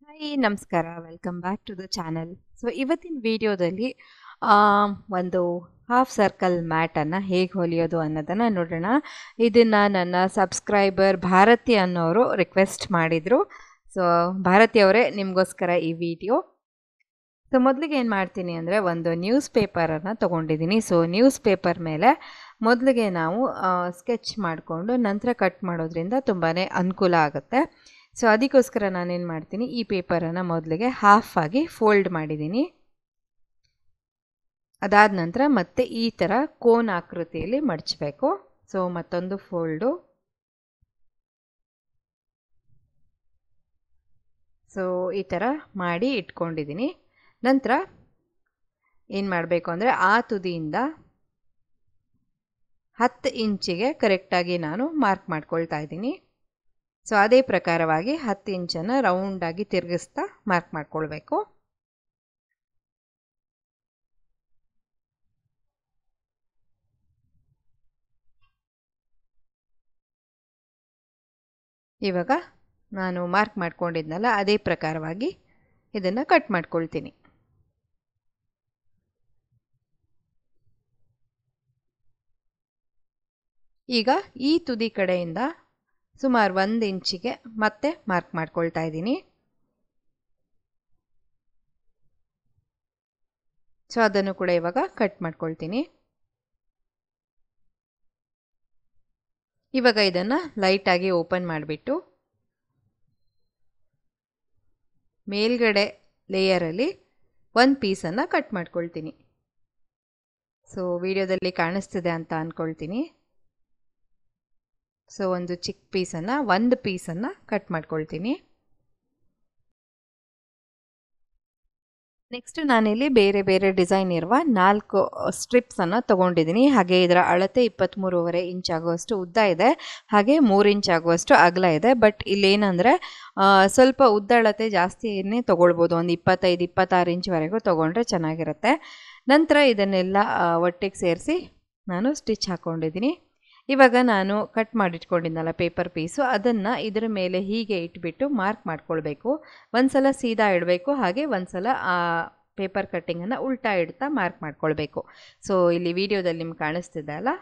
hi ನಮಸ್ಕಾರ welcome back to the channel so ಇವತ್ತಿನ ವಿಡಿಯೋದಲ್ಲಿ ಒಂದು ಹಾಫ್ ಸರ್ಕಲ್ ಮ್ಯಾಟನ್ನು ಹೇಗೆ ಹೊಲಿಯೋದು ಅನ್ನೋದನ್ನು ನೋಡೋಣ ಇದನ್ನು ನನ್ನ ಸಬ್ಸ್ಕ್ರೈಬರ್ ಭಾರತಿ ಅನ್ನೋರು ರಿಕ್ವೆಸ್ಟ್ ಮಾಡಿದರು ಸೊ ಭಾರತಿ ಅವರೇ ನಿಮಗೋಸ್ಕರ ಈ ವಿಡಿಯೋ ಸೊ ಮೊದಲಿಗೆ ಏನು ಮಾಡ್ತೀನಿ ಅಂದರೆ ಒಂದು ನ್ಯೂಸ್ ಪೇಪರನ್ನು ತೊಗೊಂಡಿದ್ದೀನಿ ಸೊ ನ್ಯೂಸ್ ಪೇಪರ್ ಮೇಲೆ ಮೊದಲಿಗೆ ನಾವು ಸ್ಕೆಚ್ ಮಾಡಿಕೊಂಡು ನಂತರ ಕಟ್ ಮಾಡೋದ್ರಿಂದ ತುಂಬಾ ಅನುಕೂಲ ಆಗುತ್ತೆ ಸೊ ಅದಕ್ಕೋಸ್ಕರ ನಾನೇನು ಮಾಡ್ತೀನಿ ಈ ಪೇಪರನ್ನು ಮೊದಲಿಗೆ ಹಾಫ್ ಆಗಿ ಫೋಲ್ಡ್ ಮಾಡಿದ್ದೀನಿ ಅದಾದ ನಂತರ ಮತ್ತೆ ಈ ಥರ ಕೋನ್ ಆಕೃತಿಯಲ್ಲಿ ಮಡಚಬೇಕು ಸೊ ಮತ್ತೊಂದು ಫೋಲ್ಡು ಸೊ ಈ ಥರ ಮಾಡಿ ಇಟ್ಕೊಂಡಿದ್ದೀನಿ ನಂತರ ಏನು ಮಾಡಬೇಕು ಅಂದರೆ ಆ ತುದಿಯಿಂದ ಹತ್ತು ಇಂಚಿಗೆ ಕರೆಕ್ಟಾಗಿ ನಾನು ಮಾರ್ಕ್ ಮಾಡ್ಕೊಳ್ತಾ ಇದ್ದೀನಿ ಸೊ ಅದೇ ಪ್ರಕಾರವಾಗಿ ಹತ್ತು ಇಂಚನ್ನು ರೌಂಡಾಗಿ ತಿರುಗಿಸ್ತಾ ಮಾರ್ಕ್ ಮಾಡ್ಕೊಳ್ಬೇಕು ಇವಾಗ ನಾನು ಮಾರ್ಕ್ ಮಾಡ್ಕೊಂಡಿದ್ನಲ್ಲ ಅದೇ ಪ್ರಕಾರವಾಗಿ ಇದನ್ನು ಕಟ್ ಮಾಡ್ಕೊಳ್ತೀನಿ ಈಗ ಈ ತುದಿ ಕಡೆಯಿಂದ ಸುಮಾರು ಒಂದು ಇಂಚಿಗೆ ಮತ್ತೆ ಮಾರ್ಕ್ ಮಾಡ್ಕೊಳ್ತಾ ಇದ್ದೀನಿ ಸೊ ಅದನ್ನು ಕೂಡ ಇವಾಗ ಕಟ್ ಮಾಡ್ಕೊಳ್ತೀನಿ ಇವಾಗ ಇದನ್ನು ಲೈಟಾಗಿ ಓಪನ್ ಮಾಡಿಬಿಟ್ಟು ಮೇಲ್ಗಡೆ ಲೇಯರಲ್ಲಿ ಒಂದು ಪೀಸನ್ನು ಕಟ್ ಮಾಡ್ಕೊಳ್ತೀನಿ ಸೊ ವಿಡಿಯೋದಲ್ಲಿ ಕಾಣಿಸ್ತಿದೆ ಅಂತ ಅಂದ್ಕೊಳ್ತೀನಿ ಸೊ ಒಂದು ಚಿಕ್ಕ ಪೀಸನ್ನು ಒಂದು ಪೀಸನ್ನು ಕಟ್ ಮಾಡ್ಕೊಳ್ತೀನಿ ನೆಕ್ಸ್ಟ್ ನಾನಿಲ್ಲಿ ಬೇರೆ ಬೇರೆ ಡಿಸೈನ್ ಇರುವ ನಾಲ್ಕು ಸ್ಟ್ರಿಪ್ಸನ್ನು ತೊಗೊಂಡಿದ್ದೀನಿ ಹಾಗೆ ಇದರ ಅಳತೆ ಇಪ್ಪತ್ತ್ಮೂರುವರೆ ಇಂಚ್ ಆಗುವಷ್ಟು ಉದ್ದ ಇದೆ ಹಾಗೆ ಮೂರು ಇಂಚ್ ಆಗುವಷ್ಟು ಅಗಲ ಇದೆ ಬಟ್ ಇಲ್ಲೇನಂದರೆ ಸ್ವಲ್ಪ ಉದ್ದ ಅಳತೆ ಜಾಸ್ತಿಯೇ ತೊಗೊಳ್ಬೋದು ಒಂದು ಇಪ್ಪತ್ತೈದು ಇಪ್ಪತ್ತಾರು ಇಂಚ್ವರೆಗೂ ತೊಗೊಂಡ್ರೆ ಚೆನ್ನಾಗಿರುತ್ತೆ ನಂತರ ಇದನ್ನೆಲ್ಲ ಒಟ್ಟಿಗೆ ಸೇರಿಸಿ ನಾನು ಸ್ಟಿಚ್ ಹಾಕ್ಕೊಂಡಿದ್ದೀನಿ ಇವಾಗ ನಾನು ಕಟ್ ಮಾಡಿಟ್ಕೊಂಡಿದ್ನಲ್ಲ ಪೇಪರ್ ಪೀಸು ಅದನ್ನು ಇದರ ಮೇಲೆ ಹೀಗೆ ಇಟ್ಬಿಟ್ಟು ಮಾರ್ಕ್ ಮಾಡ್ಕೊಳ್ಬೇಕು ಒಂದು ಸಲ ಸೀದಾ ಇಡಬೇಕು ಹಾಗೆ ಒಂದು ಸಲ ಆ ಪೇಪರ್ ಕಟ್ಟಿಂಗನ್ನು ಉಲ್ಟಾ ಇಡ್ತಾ ಮಾರ್ಕ್ ಮಾಡ್ಕೊಳ್ಬೇಕು ಸೊ ಇಲ್ಲಿ ವಿಡಿಯೋದಲ್ಲಿ ನಿಮ್ಗೆ ಕಾಣಿಸ್ತಿದೆ ಅಲ್ಲ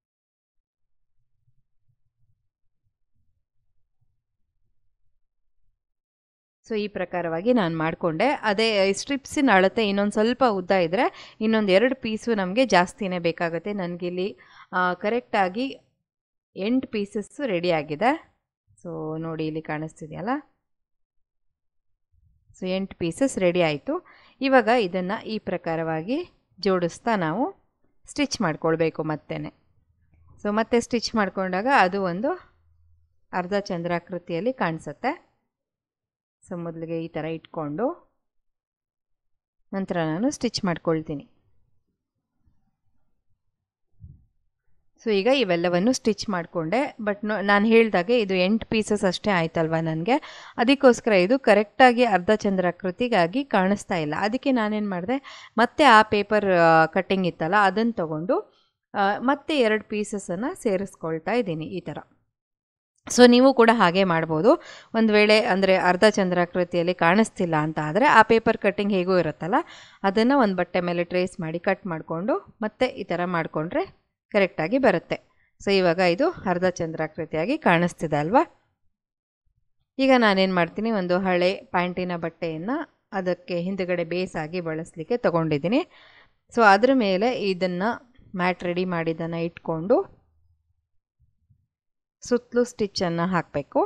ಸೊ ಈ ಪ್ರಕಾರವಾಗಿ ನಾನು ಮಾಡಿಕೊಂಡೆ ಅದೇ ಸ್ಟ್ರಿಪ್ಸಿನ ಅಳತೆ ಇನ್ನೊಂದು ಸ್ವಲ್ಪ ಉದ್ದ ಇದ್ದರೆ ಇನ್ನೊಂದು ಎರಡು ಪೀಸು ನಮಗೆ ಜಾಸ್ತಿನೇ ಬೇಕಾಗುತ್ತೆ ನನಗಿಲ್ಲಿ ಕರೆಕ್ಟಾಗಿ ಎಂಟು ಪೀಸಸ್ಸು ರೆಡಿ ಆಗಿದೆ ಸೊ ನೋಡಿ ಇಲ್ಲಿ ಕಾಣಿಸ್ತಿದೆಯಲ್ಲ ಸೊ ಎಂಟು ಪೀಸಸ್ ರೆಡಿ ಆಯಿತು ಇವಾಗ ಇದನ್ನು ಈ ಪ್ರಕಾರವಾಗಿ ಜೋಡಿಸ್ತಾ ನಾವು ಸ್ಟಿಚ್ ಮಾಡ್ಕೊಳ್ಬೇಕು ಮತ್ತೆ ಸೊ ಮತ್ತೆ ಸ್ಟಿಚ್ ಮಾಡಿಕೊಂಡಾಗ ಅದು ಒಂದು ಅರ್ಧ ಚಂದ್ರಾಕೃತಿಯಲ್ಲಿ ಕಾಣಿಸುತ್ತೆ ಸೊ ಮೊದಲಿಗೆ ಈ ಥರ ಇಟ್ಕೊಂಡು ನಂತರ ನಾನು ಸ್ಟಿಚ್ ಮಾಡ್ಕೊಳ್ತೀನಿ ಸೊ ಈಗ ಇವೆಲ್ಲವನ್ನು ಸ್ಟಿಚ್ ಮಾಡಿಕೊಂಡೆ ಬಟ್ ನಾನು ಹೇಳಿದಾಗೆ ಇದು ಎಂಟು ಪೀಸಸ್ ಅಷ್ಟೇ ಆಯ್ತಲ್ವ ನನಗೆ ಅದಕ್ಕೋಸ್ಕರ ಇದು ಕರೆಕ್ಟಾಗಿ ಅರ್ಧ ಚಂದ್ರಾಕೃತಿಗಾಗಿ ಕಾಣಿಸ್ತಾ ಇಲ್ಲ ಅದಕ್ಕೆ ನಾನೇನು ಮಾಡಿದೆ ಮತ್ತೆ ಆ ಪೇಪರ್ ಕಟ್ಟಿಂಗ್ ಇತ್ತಲ್ಲ ಅದನ್ನು ತಗೊಂಡು ಮತ್ತೆ ಎರಡು ಪೀಸಸನ್ನು ಸೇರಿಸ್ಕೊಳ್ತಾ ಇದ್ದೀನಿ ಈ ಥರ ಸೊ ನೀವು ಕೂಡ ಹಾಗೆ ಮಾಡ್ಬೋದು ಒಂದು ವೇಳೆ ಅಂದರೆ ಅರ್ಧ ಚಂದ್ರಾಕೃತಿಯಲ್ಲಿ ಕಾಣಿಸ್ತಿಲ್ಲ ಅಂತ ಆದರೆ ಆ ಪೇಪರ್ ಕಟ್ಟಿಂಗ್ ಹೇಗೂ ಇರುತ್ತಲ್ಲ ಅದನ್ನು ಒಂದು ಬಟ್ಟೆ ಮೇಲೆ ಟ್ರೇಸ್ ಮಾಡಿ ಕಟ್ ಮಾಡಿಕೊಂಡು ಮತ್ತೆ ಈ ಥರ ಮಾಡಿಕೊಂಡ್ರೆ ಕರೆಕ್ಟಾಗಿ ಬರುತ್ತೆ ಸೊ ಇವಾಗ ಇದು ಅರ್ಧ ಚಂದ್ರಾಕೃತಿಯಾಗಿ ಕಾಣಿಸ್ತಿದೆ ಅಲ್ವಾ ಈಗ ನಾನೇನು ಮಾಡ್ತೀನಿ ಒಂದು ಹಳೆ ಪ್ಯಾಂಟಿನ ಬಟ್ಟೆಯನ್ನು ಅದಕ್ಕೆ ಹಿಂದುಗಡೆ ಬೇಸಾಗಿ ಬಳಸಲಿಕ್ಕೆ ತೊಗೊಂಡಿದ್ದೀನಿ ಸೊ ಅದ್ರ ಮೇಲೆ ಇದನ್ನು ಮ್ಯಾಟ್ ರೆಡಿ ಮಾಡಿದ್ದನ್ನು ಇಟ್ಕೊಂಡು ಸುತ್ತಲೂ ಸ್ಟಿಚ್ಚನ್ನು ಹಾಕಬೇಕು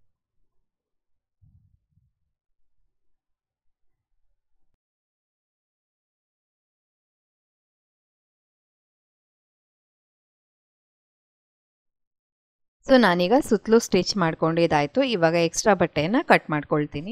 ಸೊ ನಾನೀಗ ಸುತ್ತಲೂ ಸ್ಟಿಚ್ ಮಾಡ್ಕೊಂಡಿದ್ದಾಯಿತು ಇವಾಗ ಎಕ್ಸ್ಟ್ರಾ ಬಟ್ಟೆಯನ್ನು ಕಟ್ ಮಾಡ್ಕೊಳ್ತೀನಿ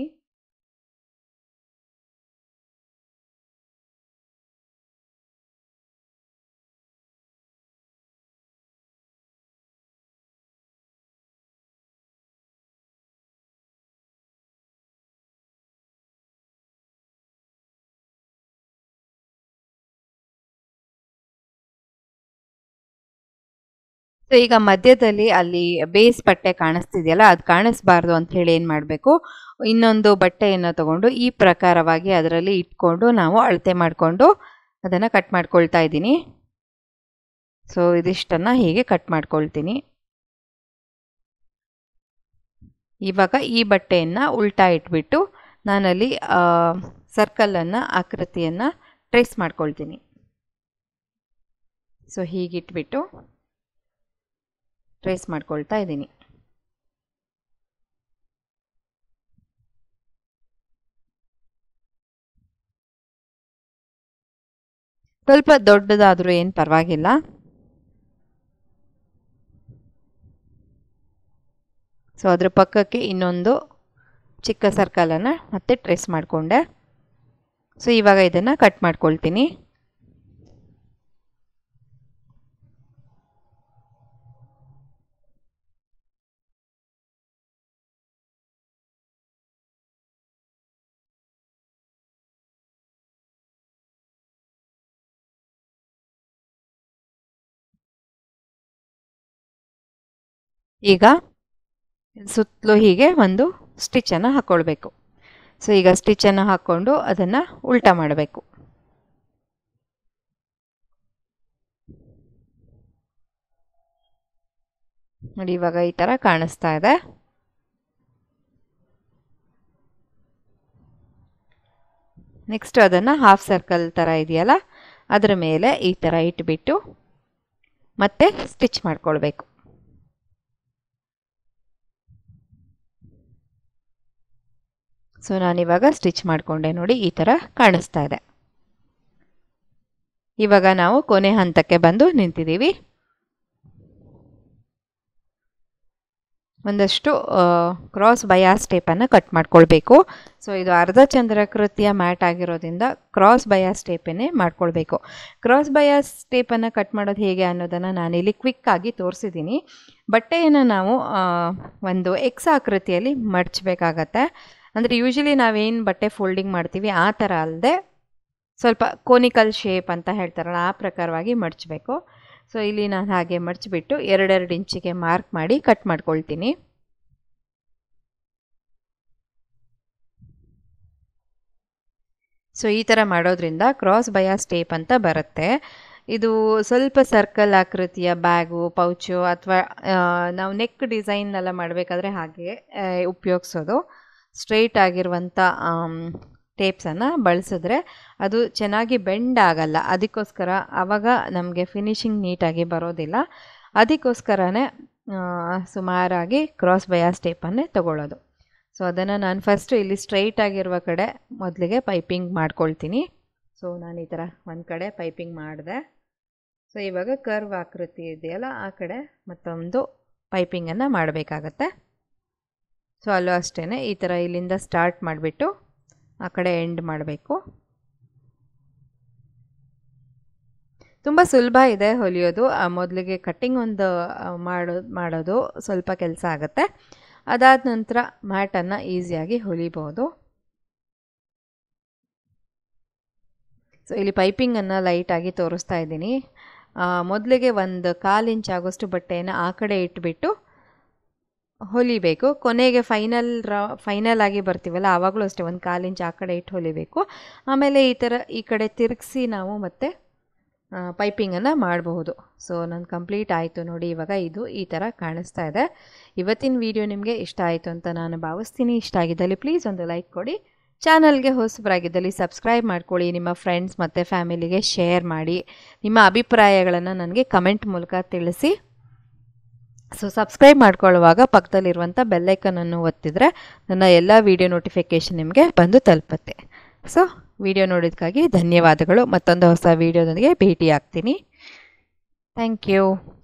ಸೊ ಈಗ ಮಧ್ಯದಲ್ಲಿ ಅಲ್ಲಿ ಬೇಸ್ ಬಟ್ಟೆ ಕಾಣಿಸ್ತಿದೆಯಲ್ಲ ಅದು ಕಾಣಿಸ್ಬಾರ್ದು ಅಂತ ಹೇಳಿ ಏನು ಮಾಡಬೇಕು ಇನ್ನೊಂದು ಬಟ್ಟೆಯನ್ನು ತಗೊಂಡು ಈ ಪ್ರಕಾರವಾಗಿ ಅದರಲ್ಲಿ ಇಟ್ಕೊಂಡು ನಾವು ಅಳತೆ ಮಾಡಿಕೊಂಡು ಅದನ್ನು ಕಟ್ ಮಾಡ್ಕೊಳ್ತಾ ಇದ್ದೀನಿ ಸೊ ಇದಿಷ್ಟನ್ನು ಹೀಗೆ ಕಟ್ ಮಾಡ್ಕೊಳ್ತೀನಿ ಇವಾಗ ಈ ಬಟ್ಟೆಯನ್ನು ಉಲ್ಟಾ ಇಟ್ಬಿಟ್ಟು ನಾನಲ್ಲಿ ಸರ್ಕಲನ್ನು ಆಕೃತಿಯನ್ನು ಟ್ರೇಸ್ ಮಾಡ್ಕೊಳ್ತೀನಿ ಸೊ ಹೀಗಿಟ್ಬಿಟ್ಟು ಟ್ರೇಸ್ ಮಾಡ್ಕೊಳ್ತಾ ಇದ್ದೀನಿ ಸ್ವಲ್ಪ ದೊಡ್ಡದಾದರೂ ಏನು ಪರವಾಗಿಲ್ಲ ಸೊ ಅದ್ರ ಪಕ್ಕಕ್ಕೆ ಇನ್ನೊಂದು ಚಿಕ್ಕ ಸರ್ಕಲನ್ನು ಮತ್ತೆ ಟ್ರೇಸ್ ಮಾಡಿಕೊಂಡೆ ಸೊ ಇವಾಗ ಇದನ್ನು ಕಟ್ ಮಾಡ್ಕೊಳ್ತೀನಿ ಈಗ ಸುತ್ತಲೂ ಹೀಗೆ ಒಂದು ಸ್ಟಿಚ್ಚನ್ನು ಹಾಕ್ಕೊಳ್ಬೇಕು ಸೊ ಈಗ ಸ್ಟಿಚ್ಚನ್ನು ಹಾಕ್ಕೊಂಡು ಅದನ್ನು ಉಲ್ಟಾ ಮಾಡಬೇಕು ನೋಡಿ ಇವಾಗ ಈ ಥರ ಕಾಣಿಸ್ತಾ ಇದೆ ನೆಕ್ಸ್ಟ್ ಅದನ್ನು ಹಾಫ್ ಸರ್ಕಲ್ ಥರ ಇದೆಯಲ್ಲ ಅದರ ಮೇಲೆ ಈ ಥರ ಇಟ್ಬಿಟ್ಟು ಮತ್ತೆ ಸ್ಟಿಚ್ ಮಾಡ್ಕೊಳ್ಬೇಕು ಸೊ ನಾನಿವಾಗ ಸ್ಟಿಚ್ ಮಾಡಿಕೊಂಡೆ ನೋಡಿ ಈ ಥರ ಕಾಣಿಸ್ತಾ ಇದೆ ಇವಾಗ ನಾವು ಕೊನೆ ಹಂತಕ್ಕೆ ಬಂದು ನಿಂತಿದ್ದೀವಿ ಒಂದಷ್ಟು ಕ್ರಾಸ್ ಬಯಾಸ್ ಟೇಪನ್ನು ಕಟ್ ಮಾಡ್ಕೊಳ್ಬೇಕು ಸೊ ಇದು ಅರ್ಧ ಚಂದ್ರಾಕೃತಿಯ ಮ್ಯಾಟ್ ಆಗಿರೋದ್ರಿಂದ ಕ್ರಾಸ್ ಬಯಾಸ್ ಟೇಪನ್ನೇ ಮಾಡ್ಕೊಳ್ಬೇಕು ಕ್ರಾಸ್ ಬಯಾಸ್ ಟೇಪನ್ನು ಕಟ್ ಮಾಡೋದು ಹೇಗೆ ಅನ್ನೋದನ್ನು ನಾನಿಲ್ಲಿ ಕ್ವಿಕ್ಕಾಗಿ ತೋರಿಸಿದ್ದೀನಿ ಬಟ್ಟೆಯನ್ನು ನಾವು ಒಂದು ಎಕ್ಸ್ ಆಕೃತಿಯಲ್ಲಿ ಮಡಚಬೇಕಾಗತ್ತೆ ಅಂದರೆ ಯೂಶಲಿ ನಾವೇನು ಬಟ್ಟೆ ಫೋಲ್ಡಿಂಗ್ ಮಾಡ್ತೀವಿ ಆ ಥರ ಅಲ್ಲದೆ ಸ್ವಲ್ಪ ಕೋನಿಕಲ್ ಶೇಪ್ ಅಂತ ಹೇಳ್ತಾರಲ್ಲ ಆ ಪ್ರಕಾರವಾಗಿ ಮಡಚಬೇಕು ಸೊ ಇಲ್ಲಿ ನಾನು ಹಾಗೆ ಮಡಚಿಬಿಟ್ಟು ಎರಡೆರಡು ಇಂಚಿಗೆ ಮಾರ್ಕ್ ಮಾಡಿ ಕಟ್ ಮಾಡ್ಕೊಳ್ತೀನಿ ಸೊ ಈ ಥರ ಮಾಡೋದ್ರಿಂದ ಕ್ರಾಸ್ ಬಯಾಸ್ ಟೇಪ್ ಅಂತ ಬರುತ್ತೆ ಇದು ಸ್ವಲ್ಪ ಸರ್ಕಲ್ ಆಕೃತಿಯ ಬ್ಯಾಗು ಪೌಚು ಅಥವಾ ನಾವು ನೆಕ್ ಡಿಸೈನ್ ಎಲ್ಲ ಮಾಡಬೇಕಾದ್ರೆ ಹಾಗೆ ಉಪಯೋಗಿಸೋದು ಸ್ಟ್ರೈಟ್ ಆಗಿರುವಂಥ ಟೇಪ್ಸನ್ನು ಬಳಸಿದ್ರೆ ಅದು ಚೆನ್ನಾಗಿ ಬೆಂಡ್ ಆಗಲ್ಲ ಅದಕ್ಕೋಸ್ಕರ ಆವಾಗ ನಮಗೆ ಫಿನಿಶಿಂಗ್ ನೀಟಾಗಿ ಬರೋದಿಲ್ಲ ಅದಕ್ಕೋಸ್ಕರನೇ ಸುಮಾರಾಗಿ ಕ್ರಾಸ್ ಬಯಾಸ್ ಟೇಪನ್ನೇ ತಗೊಳ್ಳೋದು ಸೊ ಅದನ್ನು ನಾನು ಫಸ್ಟು ಇಲ್ಲಿ ಸ್ಟ್ರೈಟ್ ಆಗಿರುವ ಕಡೆ ಮೊದಲಿಗೆ ಪೈಪಿಂಗ್ ಮಾಡ್ಕೊಳ್ತೀನಿ ಸೊ ನಾನು ಈ ಥರ ಒಂದು ಕಡೆ ಪೈಪಿಂಗ್ ಮಾಡಿದೆ ಸೊ ಇವಾಗ ಕರ್ವ್ ಆಕೃತಿ ಇದೆಯಲ್ಲ ಆ ಕಡೆ ಮತ್ತೊಂದು ಪೈಪಿಂಗನ್ನು ಮಾಡಬೇಕಾಗತ್ತೆ ಸೊ ಅಲ್ಲೂ ಅಷ್ಟೇ ಈ ಥರ ಇಲ್ಲಿಂದ ಸ್ಟಾರ್ಟ್ ಮಾಡಿಬಿಟ್ಟು ಆ ಕಡೆ ಎಂಡ್ ಮಾಡಬೇಕು ತುಂಬ ಸುಲಭ ಇದೆ ಹೊಲಿಯೋದು ಮೊದಲಿಗೆ ಕಟ್ಟಿಂಗ್ ಒಂದು ಮಾಡೋದು ಮಾಡೋದು ಸ್ವಲ್ಪ ಕೆಲಸ ಆಗುತ್ತೆ ಅದಾದ ನಂತರ ಮ್ಯಾಟನ್ನು ಈಸಿಯಾಗಿ ಹೊಲಿಬೋದು ಸೊ ಇಲ್ಲಿ ಪೈಪಿಂಗನ್ನು ಲೈಟಾಗಿ ತೋರಿಸ್ತಾ ಇದ್ದೀನಿ ಮೊದಲಿಗೆ ಒಂದು ಕಾಲು ಇಂಚ್ ಆಗೋಷ್ಟು ಬಟ್ಟೆಯನ್ನು ಆ ಕಡೆ ಇಟ್ಬಿಟ್ಟು ಹೊಲಿಬೇಕು ಕೊನೆಗೆ ಫೈನಲ್ ರ ಫೈನಲ್ ಆಗಿ ಬರ್ತೀವಲ್ಲ ಆವಾಗಲೂ ಅಷ್ಟೇ ಒಂದು ಕಾಲು ಇಂಚ್ ಆ ಕಡೆ ಇಟ್ಟು ಹೊಲಿಬೇಕು ಆಮೇಲೆ ಈ ಥರ ಈ ಕಡೆ ತಿರುಗಿಸಿ ನಾವು ಮತ್ತೆ ಪೈಪಿಂಗನ್ನು ಮಾಡಬಹುದು ಸೊ ನಾನು ಕಂಪ್ಲೀಟ್ ಆಯಿತು ನೋಡಿ ಇವಾಗ ಇದು ಈ ಥರ ಕಾಣಿಸ್ತಾ ಇದೆ ಇವತ್ತಿನ ವಿಡಿಯೋ ನಿಮಗೆ ಇಷ್ಟ ಆಯಿತು ಅಂತ ನಾನು ಭಾವಿಸ್ತೀನಿ ಇಷ್ಟ ಆಗಿದ್ದಲ್ಲಿ ಪ್ಲೀಸ್ ಒಂದು ಲೈಕ್ ಕೊಡಿ ಚಾನಲ್ಗೆ ಹೊಸಬರಾಗಿದ್ದಲ್ಲಿ ಸಬ್ಸ್ಕ್ರೈಬ್ ಮಾಡ್ಕೊಳ್ಳಿ ನಿಮ್ಮ ಫ್ರೆಂಡ್ಸ್ ಮತ್ತು ಫ್ಯಾಮಿಲಿಗೆ ಶೇರ್ ಮಾಡಿ ನಿಮ್ಮ ಅಭಿಪ್ರಾಯಗಳನ್ನು ನನಗೆ ಕಮೆಂಟ್ ಮೂಲಕ ತಿಳಿಸಿ ಸೊ ಸಬ್ಸ್ಕ್ರೈಬ್ ಮಾಡ್ಕೊಳ್ಳುವಾಗ ಪಕ್ಕದಲ್ಲಿರುವಂಥ ಬೆಲ್ಲೈಕನನ್ನು ಒತ್ತಿದರೆ ನನ್ನ ಎಲ್ಲ ವಿಡಿಯೋ ನೋಟಿಫಿಕೇಷನ್ ನಿಮಗೆ ಬಂದು ತಲುಪುತ್ತೆ ಸೊ ವಿಡಿಯೋ ನೋಡೋದಕ್ಕಾಗಿ ಧನ್ಯವಾದಗಳು ಮತ್ತೊಂದು ಹೊಸ ವಿಡಿಯೋದೊಂದಿಗೆ ಭೇಟಿ ಆಗ್ತೀನಿ ಥ್ಯಾಂಕ್ ಯು